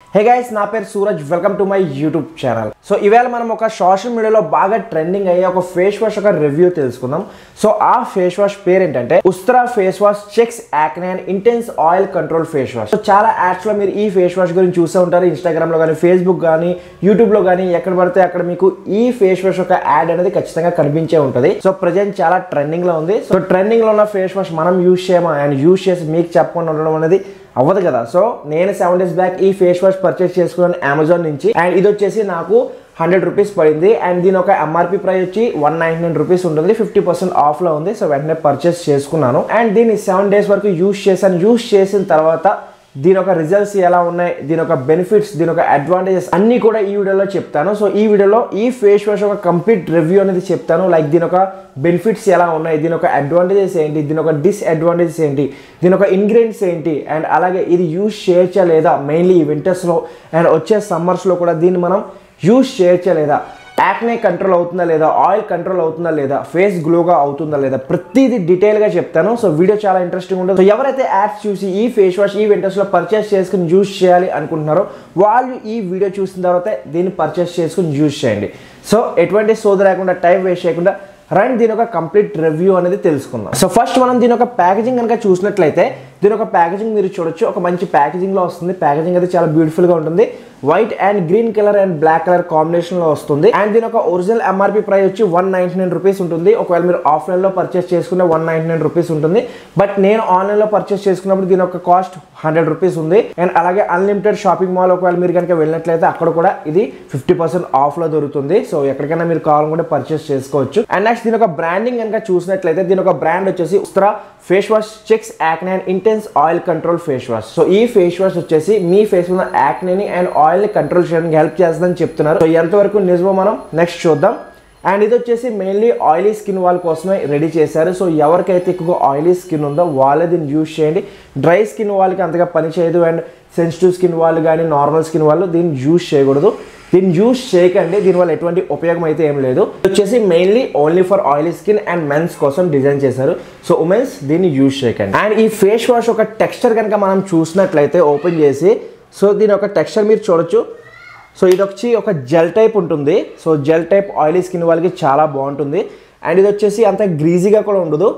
హే guys నా పేరు Suraj welcome to my YouTube channel so ఈవేళ మనం ఒక సోషల్ మీడియాలో బాగా ట్రెండింగ్ అయ్యే ఒక ఫేస్ వాష్ ఒక రివ్యూ తెలుసుకుందాం సో ఆ ఫేస్ వాష్ పేరు ఏంటంటే Ustraa face wash checks acne and intense oil control face wash so చాలా యాడ్స్ లో మీరు ఈ ఫేస్ వాష్ గురించి చూసే ఉంటారు ఇన్స్టాగ్రామ్ లో కానీ ఫేస్బుక్ కానీ యూట్యూబ్ లో కానీ ఎక్కడ పడితే అక్కడ మీకు ఈ ఫేస్ వాష్ ఒక యాడ్ అనేది ఖచ్చితంగా కనిపించే ఉంటుంది సో ప్రజెంట్ చాలా ట్రెండింగ్ లో ఉంది సో ట్రెండింగ్ లో ఉన్న ఫేస్ వాష్ మనం యూజ్ చేయమా అండ్ యూజ్ చేసి మీకు చెప్పకుండా ఉండడం అనేది అవ్వదు కదా సో నేను సెవెన్ డేస్ బ్యాక్ ఈ ఫేస్ వాష్ పర్చేస్ చేసుకున్నాను అమెజాన్ నుంచి అండ్ ఇది వచ్చేసి నాకు హండ్రెడ్ రూపీస్ పడింది అండ్ దీని ఒక ఎంఆర్పి ప్రైస్ వచ్చి వన్ నైన్టీ నైన్ రూపీస్ ఉంటుంది ఫిఫ్టీ పర్సెంట్ ఆఫ్లో ఉంది సో వెంటనే పర్చేస్ చేసుకున్నాను అండ్ దీన్ని సెవెన్ డేస్ వరకు యూస్ చేశాను యూస్ చేసిన తర్వాత దీని ఒక రిజల్ట్స్ ఎలా ఉన్నాయి దీని ఒక బెనిఫిట్స్ దీని ఒక అడ్వాంటేజెస్ అన్ని కూడా ఈ వీడియోలో చెప్తాను సో ఈ వీడియోలో ఈ ఫేస్ వాష్ ఒక కంప్లీట్ రివ్యూ అనేది చెప్తాను లైక్ దీని ఒక బెనిఫిట్స్ ఎలా ఉన్నాయి దీని ఒక అడ్వాంటేజెస్ ఏంటి దీని ఒక డిస్అడ్వాంటేజెస్ ఏంటి దీని ఒక ఇంగ్రీడియంట్స్ ఏంటి అండ్ అలాగే ఇది యూజ్ చేయొచ్చా లేదా మెయిన్లీ ఈ వింటర్స్లో అండ్ వచ్చే సమ్మర్స్లో కూడా దీన్ని మనం యూజ్ చేయొచ్చా లేదా యాక్నే కంట్రోల్ అవుతుందా లేదా ఆయిల్ కంట్రోల్ అవుతుందా లేదా ఫేస్ గ్లోగా అవుతుందా లేదా ప్రతిదీ డీటెయిల్గా చెప్తాను సో వీడియో చాలా ఇంట్రెస్టింగ్ ఉంటుంది సో ఎవరైతే యాడ్స్ చూసి ఈ ఫేస్ వాష్ ఈ వింటర్స్లో పర్చేస్ చేసుకుని యూజ్ చేయాలి అనుకుంటున్నారో వాళ్ళు ఈ వీడియో చూసిన తర్వాత దీన్ని పర్చేస్ చేసుకుని యూజ్ చేయండి సో ఎటువంటి సోద లేకుండా టైం వేస్ట్ చేయకుండా రండి దీని ఒక కంప్లీట్ రివ్యూ అనేది తెలుసుకుందాం సో ఫస్ట్ మనం దీని ఒక ప్యాకేజింగ్ కనుక చూసినట్లయితే దీని ఒక ప్యాకేజింగ్ మీరు చూడొచ్చు ఒక మంచి ప్యాకేజింగ్లో వస్తుంది ప్యాకేజింగ్ అయితే చాలా బ్యూటిఫుల్గా ఉంటుంది white and green colour and black colour కాంబినేషన్లో వస్తుంది అండ్ దీని ఒక ఒరిజినల్ ఎంఆర్పి ప్రైస్ వచ్చి వన్ నైన్టీ నైన్ రూపీస్ ఉంటుంది ఒకవేళ మీరు ఆఫ్లైన్లో పర్చేస్ చేసుకునే వన్ నైన్టీ నైన్ రూపీస్ ఉంటుంది బట్ నేను ఆన్లైన్లో పర్చేస్ చేసుకున్నప్పుడు దీని ఒక కాస్ట్ హండ్రెడ్ రూపీస్ ఉంది అండ్ అలాగే అన్లిమిటెడ్ షాపింగ్ మాల్ ఒకవేళ మీరు కనుక వెళ్ళినట్లయితే అక్కడ కూడా ఇది ఫిఫ్టీ పర్సెంట్ ఆఫ్లో దొరుకుతుంది సో ఎక్కడికైనా మీరు కావాలనుకుంటే పర్చేస్ చేసుకోవచ్చు అండ్ నెక్స్ట్ దీని ఒక బ్రాండింగ్ కనుక చూసినట్లయితే దీని ఒక బ్రాండ్ వచ్చేసి Ustraa face wash checks acne and intense oil control face wash so ఈ ఫేస్ వాష్ వచ్చేసి మీ ఫేస్ ఉన్న యాక్నేని అండ్ ఆయిల్ ని కంట్రోల్ చేయడానికి హెల్ప్ చేస్తుందని చెప్తున్నారు సో ఎంతవరకు నిజమో మనం నెక్స్ట్ చూద్దాం అండ్ ఇది వచ్చేసి మెయిన్లీ ఆయిలీ స్కిన్ వాళ్ళ కోసమే రెడీ చేశారు సో ఎవరికైతే ఎక్కువ ఆయిలీ స్కిన్ ఉందో వాళ్ళే దీన్ని యూజ్ చేయండి డ్రై స్కిన్ వాళ్ళకి అంతగా పని చేయదు అండ్ సెన్సిటివ్ స్కిన్ వాళ్ళు కానీ నార్మల్ స్కిన్ వాళ్ళు దీన్ని యూజ్ చేయకూడదు దీన్ని యూజ్ చేయకండి దీనివల్ల ఎటువంటి ఉపయోగం అయితే ఏం లేదు ఇది వచ్చేసి mainly only for oily skin and mens కోసం డిజైన్ చేశారు సో ఉమెన్స్ దీన్ని యూజ్ చేయకండి అండ్ ఈ ఫేస్ వాష్ ఒక టెక్స్చర్ కనుక మనం చూసినట్లయితే ఓపెన్ చేసి సో దీని ఒక టెక్స్చర్ మీరు చూడొచ్చు సో ఇది వచ్చి ఒక జెల్ టైప్ ఉంటుంది so gel type oily skin వాళ్ళకి చాలా బాగుంటుంది అండ్ ఇది వచ్చేసి అంత గ్రీజీగా కూడా ఉండదు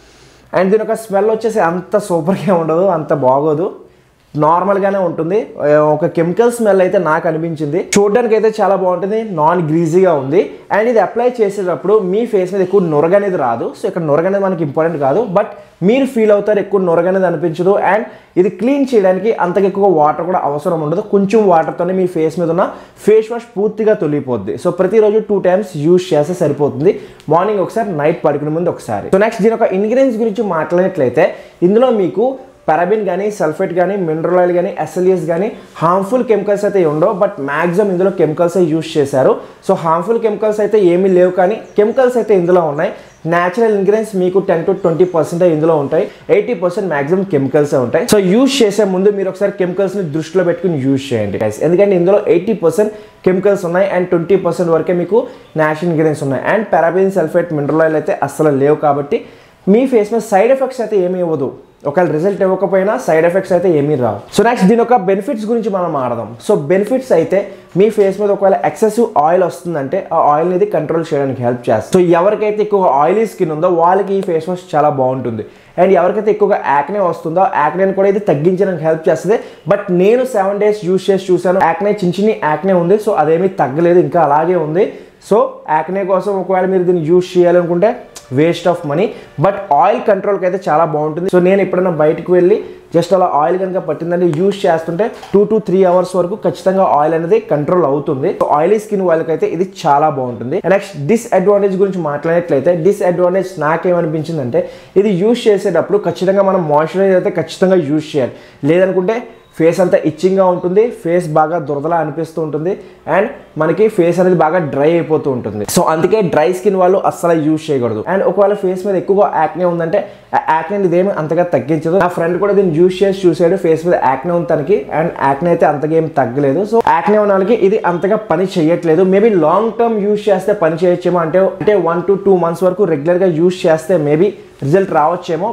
అండ్ దీని ఒక స్మెల్ వచ్చేసి అంత సూపర్గా ఉండదు అంత బాగోదు నార్మల్గానే ఉంటుంది ఒక కెమికల్ స్మెల్ అయితే నాకు అనిపించింది చూడడానికి అయితే చాలా బాగుంటుంది నాన్ గ్రీజీగా ఉంది అండ్ ఇది అప్లై చేసేటప్పుడు మీ ఫేస్ మీద ఎక్కువ నొరగ అనేది రాదు సో ఇక్కడ నొరగ అనేది మనకి ఇంపార్టెంట్ కాదు బట్ మీరు ఫీల్ అవుతారు ఎక్కువ నొరగ అనేది అనిపించదు అండ్ ఇది క్లీన్ చేయడానికి అంతకు ఎక్కువ వాటర్ కూడా అవసరం ఉండదు కొంచెం వాటర్తోనే మీ ఫేస్ మీద ఉన్న ఫేస్ వాష్ పూర్తిగా తొలిగిపోద్ది సో ప్రతిరోజు టూ టైమ్స్ యూజ్ చేస్తే సరిపోతుంది మార్నింగ్ ఒకసారి నైట్ పడుకునే ముందు ఒకసారి సో నెక్స్ట్ దీని ఒక ఇంగ్రీడియంట్స్ గురించి మాట్లాడినట్లయితే ఇందులో మీకు పారాబిన్ కానీ సల్ఫేట్ కానీ మినరల్ ఆయిల్ కానీ ఎస్ఎల్ఎస్ కానీ హార్మ్ఫుల్ కెమికల్స్ అయితే ఉండవు బట్ మ్యాక్సిమం ఇందులో కెమికల్స్ యూజ్ చేశారు సో హార్మ్ఫుల్ కెమికల్స్ అయితే ఏమీ లేవు కానీ కెమికల్స్ అయితే ఇందులో ఉన్నాయి న్యాచురల్ ఇంగ్రీడియంట్స్ మీకు టెన్ టు ట్వంటీ పర్సెంట్ ఇందులో ఉంటాయి ఎయిటీ పర్సెంట్ మాక్సిమం కెమికల్స్ ఉంటాయి సో యూజ్ చేసే ముందు మీరు ఒకసారి కెమికల్స్ ని దృష్టిలో పెట్టుకుని యూజ్ చేయండి guys. ఎందుకంటే ఇందులో ఎయిటీ పర్సెంట్ కెమికల్స్ ఉన్నాయి అండ్ ట్వంటీ పర్సెంట్ వరకే మీకు న్యాచురల్ ఇంగ్రీడియంట్స్ ఉన్నాయి and paraben sulphate mineral oil అయితే అస్సలు లేవు కాబట్టి మీ ఫేస్ మీద సైడ్ ఎఫెక్ట్స్ అయితే ఏమీ ఇవ్వదు ఒకవేళ రిజల్ట్ ఇవ్వకపోయినా సైడ్ ఎఫెక్ట్స్ అయితే ఏమీ రావు సో నెక్స్ట్ దీని ఒక బెనిఫిట్స్ గురించి మనం ఆడదాం సో బెనిఫిట్స్ అయితే మీ ఫేస్ మీద ఒకవేళ ఎక్సెసివ్ ఆయిల్ వస్తుందంటే ఆ ఆయిల్ అనేది కంట్రోల్ చేయడానికి హెల్ప్ చేస్తుంది సో ఎవరికైతే ఎక్కువ ఆయిలీ స్కిన్ ఉందో వాళ్ళకి ఈ ఫేస్ వాష్ చాలా బాగుంటుంది అండ్ ఎవరికైతే ఎక్కువగా యాక్నే వస్తుందో యాక్నేని కూడా ఇది తగ్గించడానికి హెల్ప్ చేస్తుంది బట్ నేను సెవెన్ డేస్ యూస్ చేసి చూసాను యాక్నే చిన్న చిన్న యాక్నే ఉంది సో అదేమీ తగ్గలేదు ఇంకా అలాగే ఉంది సో యాక్నే కోసం ఒకవేళ మీరు దీన్ని యూస్ చేయాలనుకుంటే waste of money but oil కంట్రోల్కి అయితే చాలా బాగుంటుంది సో నేను ఎప్పుడైనా బయటకు వెళ్ళి జస్ట్ అలా ఆయిల్ కనుక పట్టిందంటే యూస్ చేస్తుంటే టూ టు త్రీ అవర్స్ వరకు ఖచ్చితంగా ఆయిల్ అనేది కంట్రోల్ అవుతుంది సో ఆయిలీ స్కిన్ వాళ్ళకి అయితే ఇది చాలా బాగుంటుంది నెక్స్ట్ డిస్అడ్వాంటేజ్ గురించి మాట్లాడినట్లయితే డిస్అడ్వాంటేజ్ నాకేమనిపించిందంటే ఇది యూస్ చేసేటప్పుడు ఖచ్చితంగా మనం మాయిశ్చరైజర్ అయితే ఖచ్చితంగా యూస్ చేయాలి లేదనుకుంటే ఫేస్ అంతా ఇచ్చింగ్గా ఉంటుంది ఫేస్ బాగా దురదలా అనిపిస్తూ ఉంటుంది అండ్ మనకి ఫేస్ అనేది బాగా డ్రై అయిపోతూ ఉంటుంది సో అందుకే డ్రై స్కిన్ వాళ్ళు అస్సలు యూజ్ చేయకూడదు అండ్ ఒకవేళ ఫేస్ మీద ఎక్కువ యాక్నే ఉందంటే యాక్నే ఇదేమి అంతగా తగ్గించదు నా ఫ్రెండ్ కూడా దీన్ని యూజ్ చేసి చూసాడు ఫేస్ మీద యాక్నే ఉంది తనకి అండ్ యాక్నే అయితే అంతగా ఏం తగ్గలేదు సో యాక్నే ఉన్న వాళ్ళకి ఇది అంతగా పని చేయట్లేదు మేబీ లాంగ్ టర్మ్ యూజ్ చేస్తే పని చేయొచ్చేమో అంటే అంటే వన్ టు టూ మంత్స్ వరకు రెగ్యులర్గా యూజ్ చేస్తే మేబీ రిజల్ట్ రావచ్చేమో బట్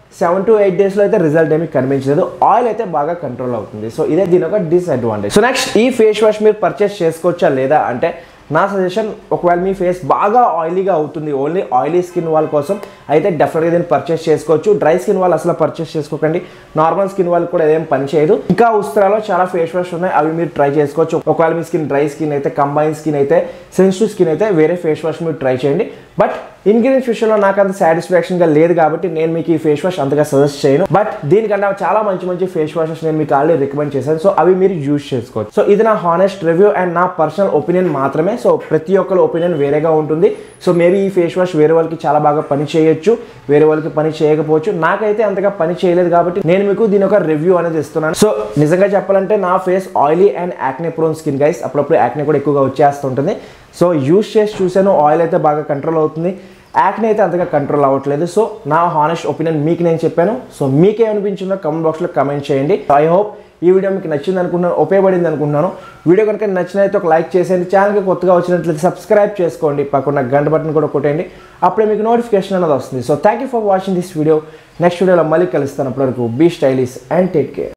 సెవెన్ టు ఎయిట్ డేస్లో అయితే రిజల్ట్ ఏమి కనిపించలేదు ఆయిల్ అయితే బాగా కంట్రోల్ అవుతుంది సో ఇదే దీని ఒక డిసడ్వాంటేజ్ సో నెక్స్ట్ ఈ ఫేస్ వాష్ మీరు పర్చేస్ చేసుకోవచ్చా లేదా అంటే నా సజెషన్ ఒకవేళ మీ ఫేస్ బాగా ఆయిలీగా అవుతుంది ఓన్లీ ఆయిలీ స్కిన్ వాళ్ళ కోసం అయితే డెఫినెట్గా దీన్ని పర్చేస్ చేసుకోవచ్చు డ్రై స్కిన్ వాళ్ళు అసలు పర్చేస్ చేసుకోకండి నార్మల్ స్కిన్ వాళ్ళకి కూడా ఏం పని చేయదు ఇంకా ఉస్త్రాలో చాలా ఫేస్ వాష్ ఉన్నాయి అవి మీరు ట్రై చేసుకోవచ్చు ఒకవేళ మీ స్కిన్ డ్రై స్కిన్ అయితే కంబైన్ స్కిన్ అయితే సెన్సిటివ్ స్కిన్ అయితే వేరే ఫేస్ వాష్ మీరు ట్రై చేయండి బట్ ఇంగ్రీడియంట్స్ విషయంలో నాకు అంత సాటిస్ఫాక్షన్ గా లేదు కాబట్టి నేను మీకు ఈ ఫేస్ వాష్ అంతగా సజెస్ట్ చేయను బట్ దీనికన్నా చాలా మంచి మంచి ఫేస్ వాషెస్ నేను మీకు ఆల్రెడీ రికమెండ్ చేశాను సో అవి మీరు యూజ్ చేసుకోవచ్చు సో ఇది నా హానెస్ట్ రివ్యూ అండ్ నా పర్సనల్ ఒపీనియన్ మాత్రమే సో ప్రతి ఒక్కరి ఒపీనియన్ వేరేగా ఉంటుంది సో మేబీ ఈ ఫేస్ వాష్ వేరే వాళ్ళకి చాలా బాగా పని చేయొచ్చు వేరే వాళ్ళకి పని చేయకపోవచ్చు నాకైతే అంతగా పని చేయలేదు కాబట్టి నేను మీకు దీని ఒక రివ్యూ అనేది ఇస్తున్నాను సో నిజంగా చెప్పాలంటే నా face oily and acne prone skin guys అప్పుడప్పుడు యాక్నే కూడా ఎక్కువగా వచ్చేస్తుంటుంది సో యూజ్ చేసి చూసాను ఆయిల్ అయితే బాగా కంట్రోల్ అవుతుంది యాక్నే అయితే అంతగా కంట్రోల్ అవ్వట్లేదు సో నా హానెస్ట్ ఒపీనియన్ మీకు నేను చెప్పాను సో మీకేమనిపించిందో కమెంట్ బాక్స్లో కమెంట్ చేయండి ఐ హోప్ ఈ వీడియో మీకు నచ్చింది అనుకుంటున్నాను ఉపయోగపడింది అనుకుంటున్నాను వీడియో కనుక నచ్చినైతే ఒక లైక్ చేసేయండి ఛానల్కి కొత్తగా వచ్చినట్లయితే సబ్స్క్రైబ్ చేసుకోండి పక్కన గంట బటన్ కూడా కొట్టండి అప్పుడే మీకు నోటిఫికేషన్ అనేది వస్తుంది so thank you for watching this video next వీడియోలో మళ్ళీ కలుస్తాను అప్పటివరకు be stylish and take care